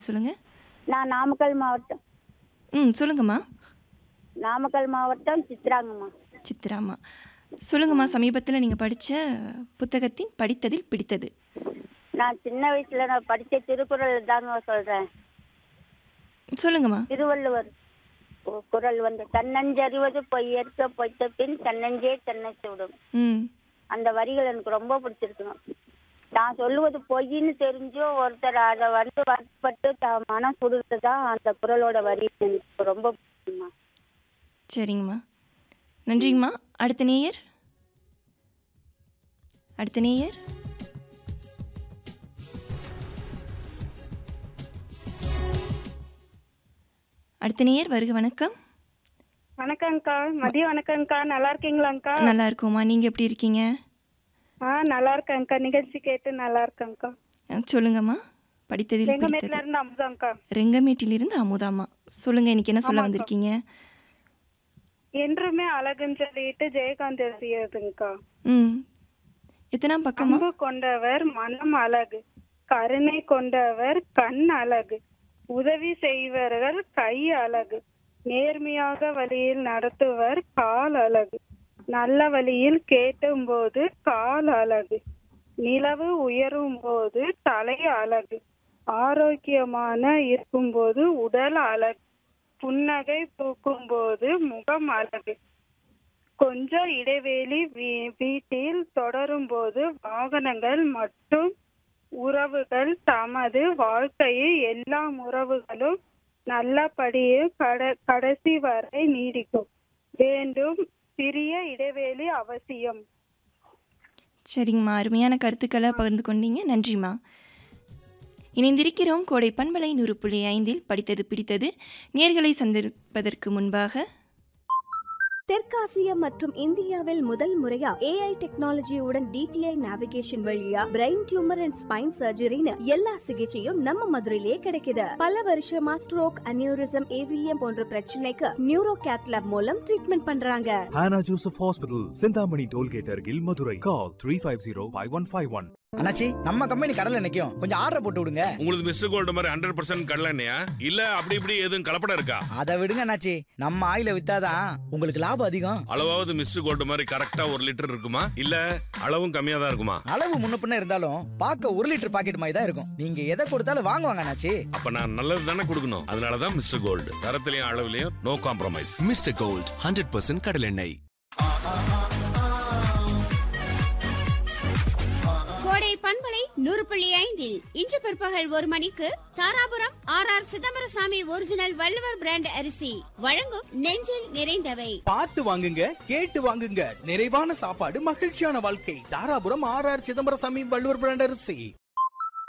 சொல்லுங்க நான் நாமக்கல் மாவட்டம் ம் சொல்லுங்கம்மா நாமக்கல் மாவட்டம் சித்ராங்கம்மா சித்ராம்மா சொல்லுங்கம்மா சமீபத்தில் நீங்கள் படித்த புத்தகத்தின் படித்ததில் பிடித்தது நான் சின்ன வயசுல நான் படிச்ச திருக்குறள் தாங்க சொல்றேன் சொல்லுங்கம்மா திருவள்ளுவர் கு- குறள் வந்து தன்னஞ்சறிவது பொய்யற்க பொய்த்த பின் தன்னஞ்சே தன்னை சுடும் ம் அந்த வரிகள் எனக்கு ரொம்ப பிடிச்சிருக்குங்க நான் சொல்லுவது பொய்ன்னு தெரிஞ்சும் ஒருத்தர் அதை வந்து வருத்தப்பட்டு தான் மனம் சுடுறது தான் அந்த குறளோட வரி எனக்கு ரொம்ப பிடிக்குமா சரிங்கம்மா நன்றிங்கம்மா அடுத்த நேயர் அடுத்த நேயர் அடுத்த நேயர் வருக வணக்கம் வணக்கம்க்கா மதியம் வணக்கம்க்கா நல்லா இருக்கீங்களாங்க்கா நல்லா இருக்கோம்மா நீங்கள் எப்படி இருக்கீங்க ஆ நல்லா இருக்கேன்க்கா நிகழ்ச்சி கேட்டு நல்லா இருக்கேன்க்கா அஹ், சொல்லுங்கம்மா படித்ததில் எங்க பிடித்தது மேட்ல இருந்து அமுதாங்க்கா ரெங்கமேட்டிலிருந்து அமுதாம்மா சொல்லுங்க இன்னைக்கு என்ன சொல்ல வந்திருக்கீங்க என்றுமே அழகுன்னு சொல்லிட்டு ஜெயகாந்த் எழுதியதுங்கக்கா ம் எத்தனாம் பக்கமா அன்பு கொண்டவர் மனம் அழகு கருணை கொண்டவர் கண் அழகு உதவி செய்வர்கள் கை அழகு நேர்மையாக வழியில் நடத்துவர் கால் அழகு நல்ல வழியில் கேட்டும் போது கால் அழகு நிலவு உயரும் போது தலை அழகு ஆரோக்கியமான இருக்கும்போது உடல் அழகு புன்னகை பூக்கும் போது முகம் அழகு கொஞ்சம் இடைவெளி வீ- வீட்டில் தொடரும் போது வாகனங்கள் மற்றும் உறவுகள் தமது வாழ்க்கையில் எல்லா உறவுகளும் நல்லபடியே கட கடைசி வரை நீடிக்கும் வேண்டும் சிறிய இடைவெளி அவசியம் சரிங்கம்மா அருமையான கருத்துக்களை பகிர்ந்து கொண்டீங்க நன்றிம்மா இணைந்திருக்கிறோம் கோடை பண்பலை நூறு புள்ளி ஐந்தில் படித்தது பிடித்தது நேர்களை சந்திப்பதற்கு முன்பாக தெற்காசிய மற்றும் இந்தியாவில் முதல் முறையா ஏஐ டெக்னாலஜியுடன் டிடிஐ நேவிகேஷன் வழியா பிரெயின் டியூமர் அண்ட் ஸ்பைன் சர்ஜரின்னு எல்லா சிகிச்சையும் நம்ம மதுரையிலே கிடைக்குது பல வருஷமா ஸ்ட்ரோக் அனியூரிசம் ஏவிஎம் போன்ற பிரச்சனைக்கு நியூரோ கேத்லாப் மூலம் ட்ரீட்மெண்ட் பண்றாங்க Hannah Joseph Hospital, Sindhamani Tollgate Argil, Madurai. Call 350-5151. அண்ணாச்சி நம்ம கம்பெனி கடல்ல நிக்கும் கொஞ்சம் ஆர்டர் போட்டு விடுங்க உங்களுக்கு மிஸ்டர் கோல்டு மாதிரி ஹண்ட்ரட் பர்சன்ட் கடலண்ணையா இல்ல அப்படி இப்படி எதுவும் கலப்படம் இருக்கா அதை விடுங்க அண்ணாச்சி நம்ம ஆயில வித்தாதான் உங்களுக்கு லாபம் அதிகம் அளவாவது மிஸ்டர் கோல்டு மாதிரி கரெக்டா ஒரு லிட்டர் இருக்குமா இல்ல அளவும் கம்மியா தான் இருக்குமா அளவு முன்ன பின்ன இருந்தாலும் பார்க்க ஒரு லிட்டர் பாக்கெட் மாதிரி தான் இருக்கும் நீங்க எதை கொடுத்தாலும் வாங்குவாங்க அண்ணாச்சி அப்ப நான் நல்லது தானே கொடுக்கணும் அதனாலதான் மிஸ்டர் கோல்டு தரத்திலையும் அளவுலயும் நோ காம்ப்ரமைஸ் Mr. Gold, 100% கடலெண்ணெய் கோடை பண்பலை நூறு புள்ளி ஐந்தில் இன்று பிற்பகல் ஒரு மணிக்கு Dharapuram R R Chidambarasamy original Valluvar brand அரிசி வழங்கும் நெஞ்சில் நிறைந்தவை பார்த்து வாங்குங்க கேட்டு வாங்குங்க நிறைவான சாப்பாடு மகிழ்ச்சியான வாழ்க்கை Dharapuram R R Chidambarasamy Valluvar brand அரிசி